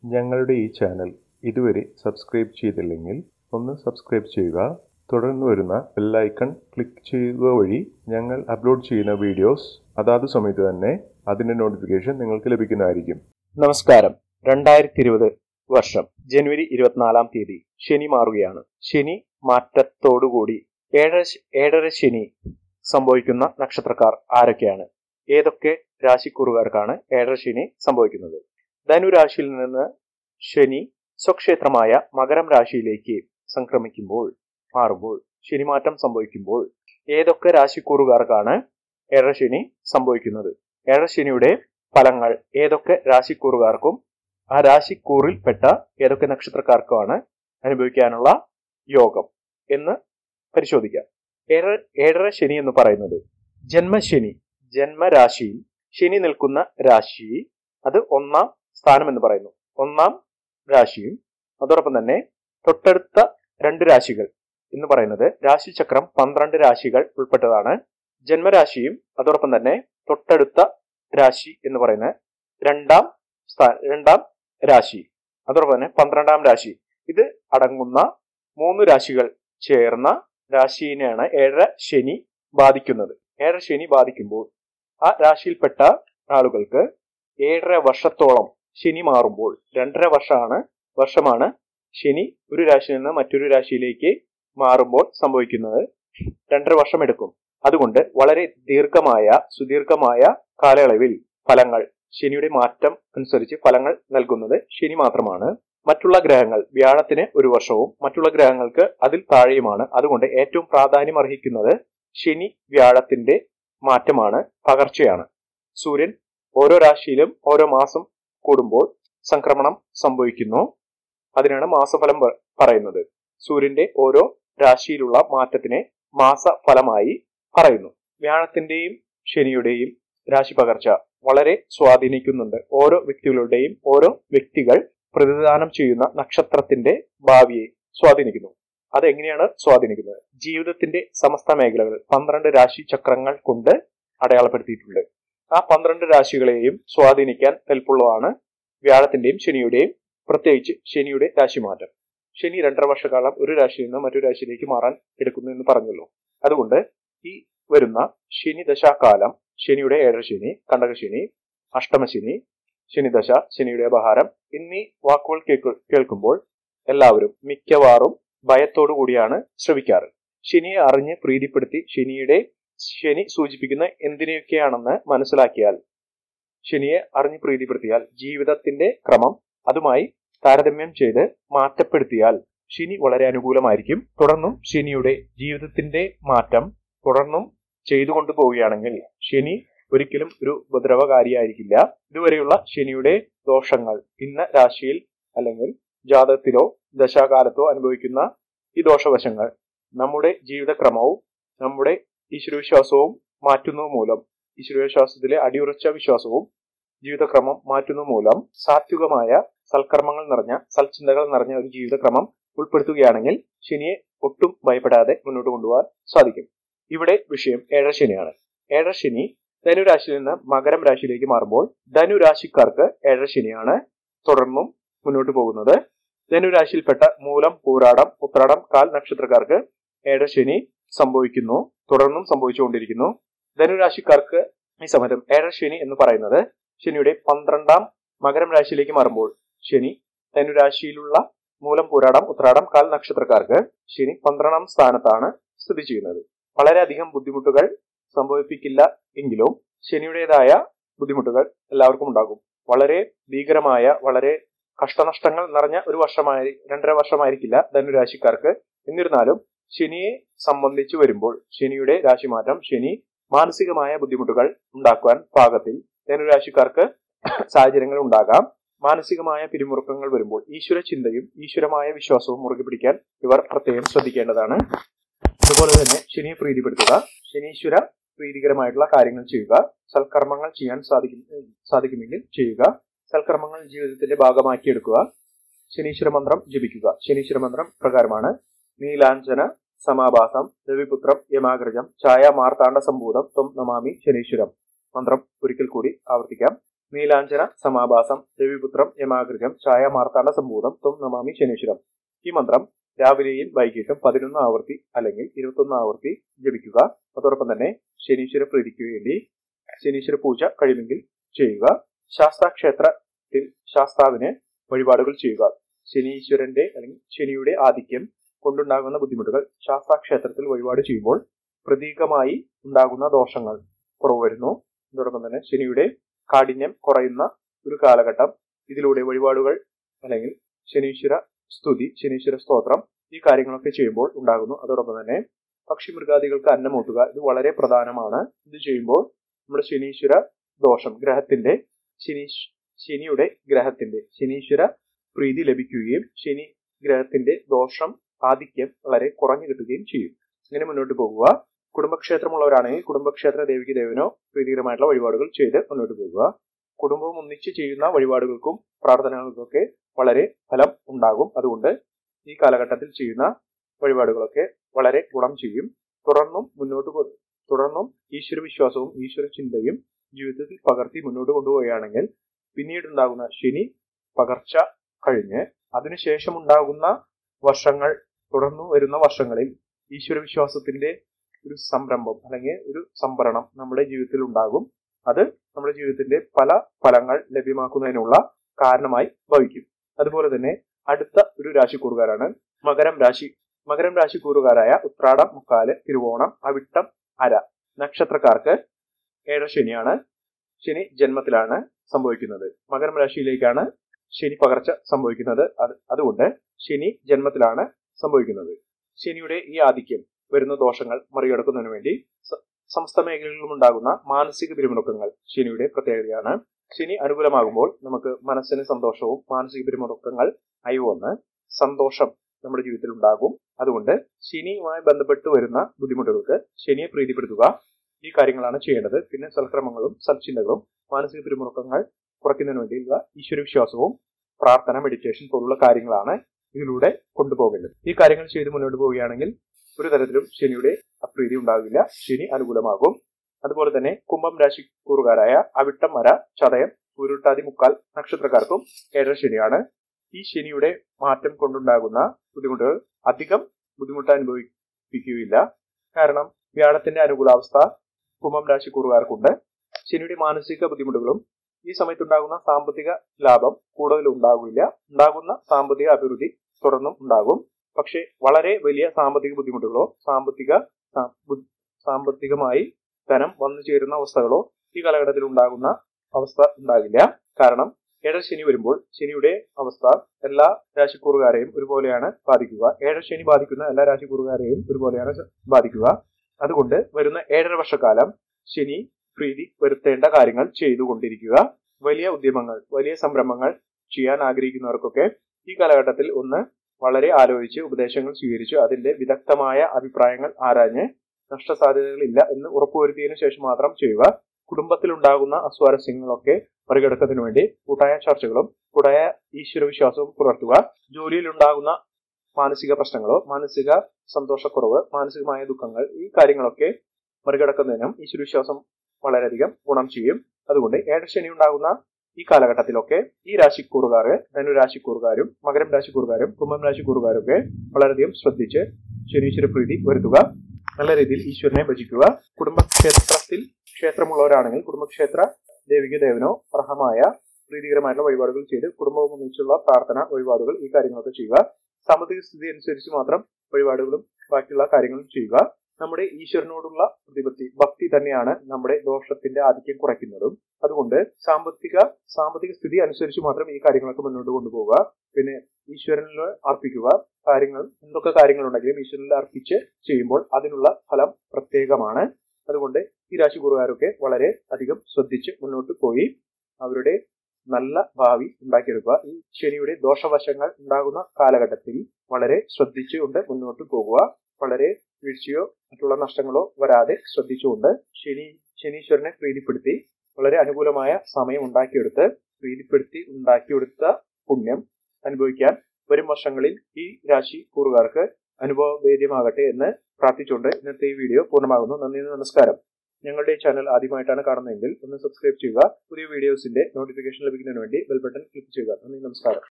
ഞങ്ങളുടെ ഈ ചാനൽ ഇതുവരെ സബ്സ്ക്രൈബ് ചെയ്തില്ലെങ്കിൽ ഒന്ന് സബ്സ്ക്രൈബ് ചെയ്യുക തുടർന്ന് വരുന്ന ബെല്ലൈക്കൺ ക്ലിക്ക് ചെയ്യുക വഴി ഞങ്ങൾ അപ്ലോഡ് ചെയ്യുന്ന വീഡിയോസ് അതാത് സമയത്ത് തന്നെ അതിൻ്റെ നോട്ടിഫിക്കേഷൻ നിങ്ങൾക്ക് ലഭിക്കുന്നതായിരിക്കും നമസ്കാരം രണ്ടായിരത്തി ഇരുപത് വർഷം ജനുവരി ഇരുപത്തിനാലാം തീയതി ശനി മാറുകയാണ് ശനി മാറ്റത്തോടുകൂടി ഏഴര ഏഴര ശനി സംഭവിക്കുന്ന നക്ഷത്രക്കാർ ആരൊക്കെയാണ് ഏതൊക്കെ രാശിക്കൂറുകാർക്കാണ് ഏഴര ശനി സംഭവിക്കുന്നത് ധനുരാശിയിൽ നിന്ന് ശനി സ്വക്ഷേത്രമായ മകരം രാശിയിലേക്ക് സംക്രമിക്കുമ്പോൾ മാറുമ്പോൾ ശനിമാറ്റം സംഭവിക്കുമ്പോൾ ഏതൊക്കെ രാശിക്കൂറുകാർക്കാണ് ഏഴരശനി സംഭവിക്കുന്നത് ഏഴരശനിയുടെ ഫലങ്ങൾ ഏതൊക്കെ രാശിക്കൂറുകാർക്കും ആ രാശിക്കൂറിൽപ്പെട്ട ഏതൊക്കെ നക്ഷത്രക്കാർക്കുമാണ് അനുഭവിക്കാനുള്ള യോഗം എന്ന് പരിശോധിക്കാം ഏഴ ഏഴര ശനി എന്ന് പറയുന്നത് ജന്മശനി ജന്മരാശിയിൽ ശനി നിൽക്കുന്ന രാശി അത് ഒന്നാം സ്ഥാനം എന്ന് പറയുന്നു ഒന്നാം രാശിയും അതോടൊപ്പം തന്നെ തൊട്ടടുത്ത രണ്ട് രാശികൾ എന്ന് പറയുന്നത് രാശിചക്രം പന്ത്രണ്ട് രാശികൾ ഉൾപ്പെട്ടതാണ് ജന്മരാശിയും അതോടൊപ്പം തന്നെ തൊട്ടടുത്ത രാശി എന്ന് പറയുന്ന രണ്ടാം സ്ഥാ- രണ്ടാം രാശി അതോടൊപ്പം തന്നെ പന്ത്രണ്ടാം രാശി ഇത് അടങ്ങുന്ന മൂന്ന് രാശികൾ ചേർന്ന രാശിനെയാണ് ഏഴര ശനി ബാധിക്കുന്നത് ഏഴര ശനി ബാധിക്കുമ്പോൾ ആ രാശിയിൽപ്പെട്ട ആളുകൾക്ക് ഏഴര വർഷത്തോളം ശനി മാറുമ്പോൾ രണ്ടര വർഷമാണ് വർഷമാണ് ശനി ഒരു രാശിയിൽ നിന്ന് മറ്റൊരു രാശിയിലേക്ക് മാറുമ്പോൾ സംഭവിക്കുന്നത് രണ്ടര വർഷം എടുക്കും അതുകൊണ്ട് വളരെ ദീർഘമായ സുദീർഘമായ കാലയളവിൽ ഫലങ്ങൾ ശനിയുടെ മാറ്റം അനുസരിച്ച് ഫലങ്ങൾ നൽകുന്നത് ശനി മാത്രമാണ് മറ്റുള്ള ഗ്രഹങ്ങൾ വ്യാഴത്തിന് ഒരു വർഷവും മറ്റുള്ള ഗ്രഹങ്ങൾക്ക് അതിൽ താഴെയുമാണ് അതുകൊണ്ട് ഏറ്റവും പ്രാധാന്യം അർഹിക്കുന്നത് ശനി വ്യാഴത്തിന്റെ മാറ്റമാണ് പകർച്ചയാണ് സൂര്യൻ ഓരോ രാശിയിലും ഓരോ മാസം കൂടുമ്പോൾ സംക്രമണം സംഭവിക്കുന്നു അതിനാണ് മാസഫലം പ- പറയുന്നത് സൂര്യന്റെ ഓരോ രാശിയിലുള്ള മാറ്റത്തിനെ മാസഫലമായി പറയുന്നു വ്യാഴത്തിന്റെയും ശനിയുടെയും രാശി പകർച്ച വളരെ സ്വാധീനിക്കുന്നുണ്ട് ഓരോ വ്യക്തികളുടെയും ഓരോ വ്യക്തികൾ പ്രതിദാനം ചെയ്യുന്ന നക്ഷത്രത്തിന്റെ ഭാവിയെ സ്വാധീനിക്കുന്നു അതെങ്ങനെയാണ് സ്വാധീനിക്കുന്നത് ജീവിതത്തിന്റെ സമസ്ത മേഖലകൾ പന്ത്രണ്ട് രാശി ചക്രങ്ങൾ കൊണ്ട് അടയാളപ്പെടുത്തിയിട്ടുണ്ട് ആ പന്ത്രണ്ട് രാശികളെയും സ്വാധീനിക്കാൻ കെൽപ്പുള്ളതാണ് വ്യാഴത്തിന്റെയും ശനിയുടെയും പ്രത്യേകിച്ച് ശനിയുടെ രാശിമാറ്റം ശനി രണ്ടര വർഷക്കാലം ഒരു രാശിയിൽ നിന്ന് മറ്റൊരു രാശിയിലേക്ക് മാറാൻ എടുക്കുന്നു എന്ന് പറഞ്ഞല്ലോ അതുകൊണ്ട് ഈ വരുന്ന ശനി ദശാകാലം ശനിയുടെ ഏഴര ശനി കണ്ടകശനി അഷ്ടമശനി ശനിദശ ശനിയുടെ അപഹാരം എന്നീ വാക്കുകൾ കേൾക്കു- കേൾക്കുമ്പോൾ എല്ലാവരും മിക്കവാറും ഭയത്തോടു കൂടിയാണ് ശ്രവിക്കാറ് ശനിയെ അറിഞ്ഞ് പ്രീതിപ്പെടുത്തി ശനിയുടെ ശനി സൂചിപ്പിക്കുന്ന എന്തിനെയൊക്കെയാണെന്ന് മനസ്സിലാക്കിയാൽ ശനിയെ അറിഞ്ഞ് പ്രീതിപ്പെടുത്തിയാൽ ജീവിതത്തിന്റെ ക്രമം അതുമായി താരതമ്യം ചെയ്ത് മാറ്റപ്പെടുത്തിയാൽ ശനി വളരെ അനുകൂലമായിരിക്കും തുടർന്നും ശനിയുടെ ജീവിതത്തിന്റെ മാറ്റം തുടർന്നും ചെയ്തുകൊണ്ടു പോവുകയാണെങ്കിൽ ശനി ഒരിക്കലും ഒരു ഉപദ്രവകാരിയായിരിക്കില്ല ഇതുവരെയുള്ള ശനിയുടെ ദോഷങ്ങൾ ഇന്ന രാശിയിൽ അല്ലെങ്കിൽ ജാതകത്തിലോ ദശാകാലത്തോ അനുഭവിക്കുന്ന ഈ ദോഷവശങ്ങൾ നമ്മുടെ ജീവിതക്രമവും നമ്മുടെ ഈശ്വരവിശ്വാസവും മാറ്റുന്നത് മൂലം ഈശ്വരവിശ്വാസത്തിലെ അടിയുറച്ച വിശ്വാസവും ജീവിതക്രമം മാറ്റുന്നത് മൂലം സാത്വികമായ സൽക്കർമ്മങ്ങൾ നിറഞ്ഞ സൽചിന്തകൾ നിറഞ്ഞ ഒരു ജീവിതക്രമം ഉൾപ്പെടുത്തുകയാണെങ്കിൽ ശനിയെ ഒട്ടും ഭയപ്പെടാതെ മുന്നോട്ട് കൊണ്ടുപോകാൻ സാധിക്കും ഇവിടെ വിഷയം ഏഴര ശനിയാണ് ഏഴര ശനി ധനുരാശിയിൽ നിന്ന് മകരം രാശിയിലേക്ക് മാറുമ്പോൾ ധനുരാശിക്കാർക്ക് ഏഴര ശനിയാണ് തുടർന്നും മുന്നോട്ട് പോകുന്നത് ധനുരാശിയിൽപ്പെട്ട മൂലം പൂരാടം ഉത്രാടം കാൽ നക്ഷത്രക്കാർക്ക് ഏഴര ശനി സംഭവിക്കുന്നു തുടർന്നും സംഭവിച്ചുകൊണ്ടിരിക്കുന്നു ധനുരാശിക്കാർക്ക് ഈ സമയത്ത് ഏഴര ശനി എന്ന് പറയുന്നത് ശനിയുടെ പന്ത്രണ്ടാം മകരം രാശിയിലേക്ക് മാറുമ്പോൾ ശനി ധനുരാശിയിലുള്ള മൂലം പൂരാടം ഉത്രാടം കാൽ നക്ഷത്രക്കാർക്ക് ശനി പന്ത്രണ്ടാം സ്ഥാനത്താണ് സ്ഥിതി ചെയ്യുന്നത് വളരെയധികം ബുദ്ധിമുട്ടുകൾ സംഭവിപ്പിക്കില്ല എങ്കിലും ശനിയുടേതായ ബുദ്ധിമുട്ടുകൾ എല്ലാവർക്കും ഉണ്ടാകും വളരെ ഭീകരമായ വളരെ കഷ്ടനഷ്ടങ്ങൾ നിറഞ്ഞ ഒരു വർഷമായി രണ്ടര വർഷമായിരിക്കില്ല ധനുരാശിക്കാർക്ക് എന്നിരുന്നാലും ശനിയെ സംബന്ധിച്ചു വരുമ്പോൾ ശനിയുടെ രാശിമാറ്റം ശനി മാനസികമായ ബുദ്ധിമുട്ടുകൾ ഉണ്ടാക്കുവാൻ പാകത്തിൽ ധനുരാശിക്കാർക്ക് സാഹചര്യങ്ങൾ ഉണ്ടാകാം മാനസികമായ പിരിമുറുക്കങ്ങൾ വരുമ്പോൾ ഈശ്വര ചിന്തയും ഈശ്വരമായ വിശ്വാസവും മുറുകെ പിടിക്കാൻ ഇവർ പ്രത്യേകം ശ്രദ്ധിക്കേണ്ടതാണ് അതുപോലെ തന്നെ ശനിയെ പ്രീതിപ്പെടുത്തുക ശനീശ്വര പ്രീതികരമായിട്ടുള്ള കാര്യങ്ങൾ ചെയ്യുക സൽക്കർമ്മങ്ങൾ ചെയ്യാൻ സാധിക്കും സാധിക്കുമെങ്കിൽ ചെയ്യുക സൽക്കർമ്മങ്ങൾ ജീവിതത്തിന്റെ ഭാഗമാക്കിയെടുക്കുക ശനീശ്വര മന്ത്രം ജപിക്കുക ശനീശ്വര മന്ത്രം പ്രകാരമാണ് നീലാഞ്ചന സമാഭാസം രവിപുത്രം യമാഗ്രജം ഛായ മാർത്താണ്ഡ സംഭൂതം ത്വം നമാമി ശനീശ്വരം മന്ത്രം ഒരിക്കൽ കൂടി ആവർത്തിക്കാം നീലാഞ്ചന സമാഭാസം രവിപുത്രം യമാകൃതം ഛായ മാർത്താണ്ഡ സംഭൂതം ത്വം നമാമി ശനീശ്വരം ഈ മന്ത്രം രാവിലെയും വൈകിട്ടും പതിനൊന്ന് ആവർത്തി അല്ലെങ്കിൽ ഇരുപത്തൊന്ന് ആവർത്തി ജപിക്കുക അതോടൊപ്പം തന്നെ ശനീശ്വര പ്രീതിക്ക് വേണ്ടി ശനീശ്വര പൂജ കഴിയുമെങ്കിൽ ചെയ്യുക ശാസ്താക്ഷേത്രത്തിൽ ശാസ്താവിന് വഴിപാടുകൾ ചെയ്യുക ശനീശ്വരന്റെ അല്ലെങ്കിൽ ശനിയുടെ ആധിക്യം കൊണ്ടുണ്ടാകുന്ന ബുദ്ധിമുട്ടുകൾ ശാസ്താക്ഷേത്രത്തിൽ വഴിപാട് ചെയ്യുമ്പോൾ പ്രതീകമായി ഉണ്ടാകുന്ന ദോഷങ്ങൾ കുറവ് വരുന്നു അതോടൊപ്പം തന്നെ ശനിയുടെ കാഠിന്യം കുറയുന്ന ഒരു കാലഘട്ടം ഇതിലൂടെ വഴിപാടുകൾ അല്ലെങ്കിൽ ശനീശ്വര സ്തുതി ശനീശ്വര സ്തോത്രം ഈ കാര്യങ്ങളൊക്കെ ചെയ്യുമ്പോൾ ഉണ്ടാകുന്നു അതോടൊപ്പം തന്നെ പക്ഷി മൃഗാദികൾക്ക് അന്നമൂട്ടുക ഇത് വളരെ പ്രധാനമാണ് ഇത് ചെയ്യുമ്പോൾ നമ്മുടെ ശനീശ്വര ദോഷം ഗ്രഹത്തിന്റെ ശനി ശനിയുടെ ഗ്രഹത്തിന്റെ ശനീശ്വര പ്രീതി ലഭിക്കുകയും ശനി ഗ്രഹത്തിന്റെ ദോഷം ആധിക്യം വളരെ കുറഞ്ഞു കിട്ടുകയും ചെയ്യും ഇങ്ങനെ മുന്നോട്ട് പോകുക കുടുംബക്ഷേത്രമുള്ളവരാണെങ്കിൽ കുടുംബക്ഷേത്ര ദേവിക്ക് ദേവനോ പ്രീതികരമായിട്ടുള്ള വഴിപാടുകൾ ചെയ്ത് മുന്നോട്ട് പോകുക കുടുംബവും ഒന്നിച്ച് ചെയ്യുന്ന വഴിപാടുകൾക്കും പ്രാർത്ഥനകൾക്കൊക്കെ വളരെ ഫലം ഉണ്ടാകും അതുകൊണ്ട് ഈ കാലഘട്ടത്തിൽ ചെയ്യുന്ന വഴിപാടുകളൊക്കെ വളരെ ഗുണം ചെയ്യും തുടർന്നും മുന്നോട്ട് കൊ- തുടർന്നും ഈശ്വര വിശ്വാസവും ഈശ്വര ചിന്തയും ജീവിതത്തിൽ പകർത്തി മുന്നോട്ട് കൊണ്ടുപോവുകയാണെങ്കിൽ പിന്നീടുണ്ടാകുന്ന ശനി പകർച്ച കഴിഞ്ഞ് അതിനുശേഷം ഉണ്ടാകുന്ന വർഷങ്ങൾ തുടർന്നു വരുന്ന വർഷങ്ങളിൽ ഈശ്വര വിശ്വാസത്തിന്റെ ഒരു സംരംഭം അല്ലെങ്കിൽ ഒരു സംഭരണം നമ്മുടെ ജീവിതത്തിൽ ഉണ്ടാകും അത് നമ്മുടെ ജീവിതത്തിന്റെ പല ഫലങ്ങൾ ലഭ്യമാക്കുന്നതിനുള്ള കാരണമായി ഭവിക്കും അതുപോലെ തന്നെ അടുത്ത ഒരു രാശിക്കൂറുകാരാണ് മകരം രാശി മകരം രാശിക്കൂറുകാരായ ഉത്രാടം മുക്കാല് തിരുവോണം അവിട്ടം അര നക്ഷത്രക്കാർക്ക് ഏഴര ശനിയാണ് ശനി ജന്മത്തിലാണ് സംഭവിക്കുന്നത് മകരം രാശിയിലേക്കാണ് ശനി പകർച്ച സംഭവിക്കുന്നത് അത് അതുകൊണ്ട് ശനി ജന്മത്തിലാണ് സംഭവിക്കുന്നത് ശനിയുടെ ഈ ആധിക്യം വരുന്ന ദോഷങ്ങൾ മറികടക്കുന്നതിന് വേണ്ടി സ- സമസ്ത മേഖലകളിലും ഉണ്ടാകുന്ന മാനസിക പിരിമുറുക്കങ്ങൾ ശനിയുടെ പ്രത്യേകതയാണ് ശനി അനുകൂലമാകുമ്പോൾ നമുക്ക് മനസ്സിന് സന്തോഷവും മാനസിക പിരിമുറുക്കങ്ങൾ അയവെന്ന് സന്തോഷം നമ്മുടെ ജീവിതത്തിൽ ഉണ്ടാകും അതുകൊണ്ട് ശനിയുമായി ബന്ധപ്പെട്ട് വരുന്ന ബുദ്ധിമുട്ടുകൾക്ക് ശനിയെ പ്രീതിപ്പെടുത്തുക ഈ കാര്യങ്ങളാണ് ചെയ്യേണ്ടത് പിന്നെ സൽക്രമങ്ങളും സൽചിന്തകളും മാനസിക പിരിമുറുക്കങ്ങൾ കുറയ്ക്കുന്നതിന് വേണ്ടിയുള്ള ഈശ്വരവിശ്വാസവും പ്രാർത്ഥന മെഡിറ്റേഷൻ പോലുള്ള കാര്യങ്ങളാണ് ഇതിലൂടെ കൊണ്ടുപോകേണ്ടത് ഈ കാര്യങ്ങൾ ചെയ്ത് മുന്നോട്ട് പോവുകയാണെങ്കിൽ ഒരു തരത്തിലും ശനിയുടെ അപ്രീതി ഉണ്ടാകില്ല ശനി അനുകൂലമാകും അതുപോലെ തന്നെ കുംഭം രാശി കൂറുകാരായ അവിട്ടം മര ചതയം ഉരുട്ടാതി മുക്കാൽ നക്ഷത്രക്കാർക്കും ഏഴര ശനിയാണ് ഈ ശനിയുടെ മാറ്റം കൊണ്ടുണ്ടാകുന്ന ബുദ്ധിമുട്ടുകൾ അധികം ബുദ്ധിമുട്ട് അനുഭവിപ്പിക്കുകയില്ല കാരണം വ്യാഴത്തിന്റെ അനുകൂലാവസ്ഥ കുംഭം രാശി കൂറുകാർക്കുണ്ട് ശനിയുടെ മാനസിക ബുദ്ധിമുട്ടുകളും ഈ സമയത്തുണ്ടാകുന്ന സാമ്പത്തിക ലാഭം കൂടുതൽ ഉണ്ടാകില്ല ഉണ്ടാകുന്ന സാമ്പത്തിക അഭിവൃദ്ധി തുടർന്നും ഉണ്ടാകും പക്ഷേ വളരെ വലിയ സാമ്പത്തിക ബുദ്ധിമുട്ടുകളോ സാമ്പത്തിക സാ- ബു- സാമ്പത്തികമായി ധനം വന്നു ചേരുന്ന അവസ്ഥകളോ ഈ കാലഘട്ടത്തിൽ ഉണ്ടാകുന്ന അവസ്ഥ ഉണ്ടാകില്ല കാരണം ഏഴര ശനി വരുമ്പോൾ ശനിയുടെ അവസ്ഥ എല്ലാ രാശിക്കൂറുകാരെയും ഒരുപോലെയാണ് ബാധിക്കുക ഏഴര ശനി ബാധിക്കുന്ന എല്ലാ രാശിക്കൂറുകാരെയും ഒരുപോലെയാണ് സ- ബാധിക്കുക അതുകൊണ്ട് വരുന്ന ഏഴര വർഷക്കാലം ശനി പ്രീതി വരുത്തേണ്ട കാര്യങ്ങൾ ചെയ്തുകൊണ്ടിരിക്കുക വലിയ ഉദ്യമങ്ങൾ വലിയ സംരംഭങ്ങൾ ചെയ്യാൻ ആഗ്രഹിക്കുന്നവർക്കൊക്കെ ഈ കാലഘട്ടത്തിൽ ഒന്ന് വളരെ ആലോചിച്ച് ഉപദേശങ്ങൾ സ്വീകരിച്ച് അതിന്റെ വിദഗ്ധമായ അഭിപ്രായങ്ങൾ ആരാഞ്ഞ് നഷ്ടസാധ്യതകളില്ല എന്ന് ഉറപ്പുവരുത്തിയതിനു ശേഷം മാത്രം ചെയ്യുക കുടുംബത്തിലുണ്ടാകുന്ന അസ്വാരസ്യങ്ങളൊക്കെ മറികടക്കുന്നതിന് വേണ്ടി കൂട്ടായ ചർച്ചകളും കൂട്ടായ ഈശ്വരവിശ്വാസവും പുലർത്തുക ജോലിയിലുണ്ടാകുന്ന മാനസിക പ്രശ്നങ്ങളോ മാനസിക സന്തോഷക്കുറവ് മാനസികമായ ദുഃഖങ്ങൾ ഈ കാര്യങ്ങളൊക്കെ മറികടക്കുന്നതിനും ഈശ്വരവിശ്വാസം വളരെയധികം ഗുണം ചെയ്യും അതുകൊണ്ട് ഏഴശനി ഉണ്ടാകുന്ന ഈ കാലഘട്ടത്തിലൊക്കെ ഈ രാശിക്കൂറുകാര് ധനുരാശിക്കൂറുകാരും മകരം രാശിക്കൂറുകാരും കുംഭം രാശിക്കൂറുകാരും ഒക്കെ വളരെയധികം ശ്രദ്ധിച്ച് ശനീശ്വര പ്രീതി വരുത്തുക നല്ല രീതിയിൽ ഈശ്വരനെ ഭജിക്കുക കുടുംബക്ഷേത്രത്തിൽ ക്ഷേത്രമുള്ളവരാണെങ്കിൽ കുടുംബക്ഷേത്ര ദേവിക ദേവനോ അർഹമായ പ്രീതികരമായിട്ടുള്ള വഴിപാടുകൾ ചെയ്ത് കുടുംബവും ഒന്നിച്ചുള്ള പ്രാർത്ഥന വഴിപാടുകൾ ഈ കാര്യങ്ങളൊക്കെ ചെയ്യുക സാമ്പത്തിക സ്ഥിതി അനുസരിച്ച് മാത്രം വഴിപാടുകളും ബാക്കിയുള്ള കാര്യങ്ങളും ചെയ്യുക നമ്മുടെ ഈശ്വരനോടുള്ള പ്രതിപത്തി ഭക്തി തന്നെയാണ് നമ്മുടെ ദോഷത്തിന്റെ ആധിക്യം കുറയ്ക്കുന്നതും അതുകൊണ്ട് സാമ്പത്തിക സാമ്പത്തിക സ്ഥിതി അനുസരിച്ച് മാത്രം ഈ കാര്യങ്ങളൊക്കെ മുന്നോട്ട് കൊണ്ടുപോവുക പിന്നെ ഈശ്വരനിൽ അർപ്പിക്കുക കാര്യങ്ങൾ എന്തൊക്കെ കാര്യങ്ങളുണ്ടെങ്കിലും ഈശ്വരനിൽ അർപ്പിച്ച് ചെയ്യുമ്പോൾ അതിനുള്ള ഫലം പ്രത്യേകമാണ് അതുകൊണ്ട് ഈ രാശിക്കുറുകാരൊക്കെ വളരെ അധികം ശ്രദ്ധിച്ച് മുന്നോട്ട് പോയി അവരുടെ നല്ല ഭാവി ഉണ്ടാക്കിയെടുക്കുക ഈ ശനിയുടെ ദോഷവശങ്ങൾ ഉണ്ടാകുന്ന കാലഘട്ടത്തിൽ വളരെ ശ്രദ്ധിച്ചുകൊണ്ട് മുന്നോട്ട് പോകുക വളരെ വീഴ്ചയോ മറ്റുള്ള നഷ്ടങ്ങളോ വരാതെ ശ്രദ്ധിച്ചുകൊണ്ട് ശനി ശനീശ്വരനെ പ്രീതിപ്പെടുത്തി വളരെ അനുകൂലമായ സമയം ഉണ്ടാക്കിയെടുത്ത് പ്രീതിപ്പെടുത്തി ഉണ്ടാക്കിയെടുത്ത പുണ്യം അനുഭവിക്കാൻ വരും വർഷങ്ങളിൽ ഈ രാശി കൂറുകാർക്ക് അനുഭവവേദ്യമാകട്ടെ എന്ന് പ്രാർത്ഥിച്ചുകൊണ്ട് ഇന്നത്തെ ഈ വീഡിയോ പൂർണ്ണമാകുന്നു നന്ദി നമസ്കാരം ഞങ്ങളുടെ ഈ ചാനൽ ആദ്യമായിട്ടാണ് കാണുന്നതെങ്കിൽ ഒന്ന് സബ്സ്ക്രൈബ് ചെയ്യുക പുതിയ വീഡിയോസിന്റെ നോട്ടിഫിക്കേഷൻ ലഭിക്കുന്നതിന് വേണ്ടി ബെൽ ബട്ടൺ ക്ലിക്ക് ചെയ്യുക നന്ദി നമസ്കാരം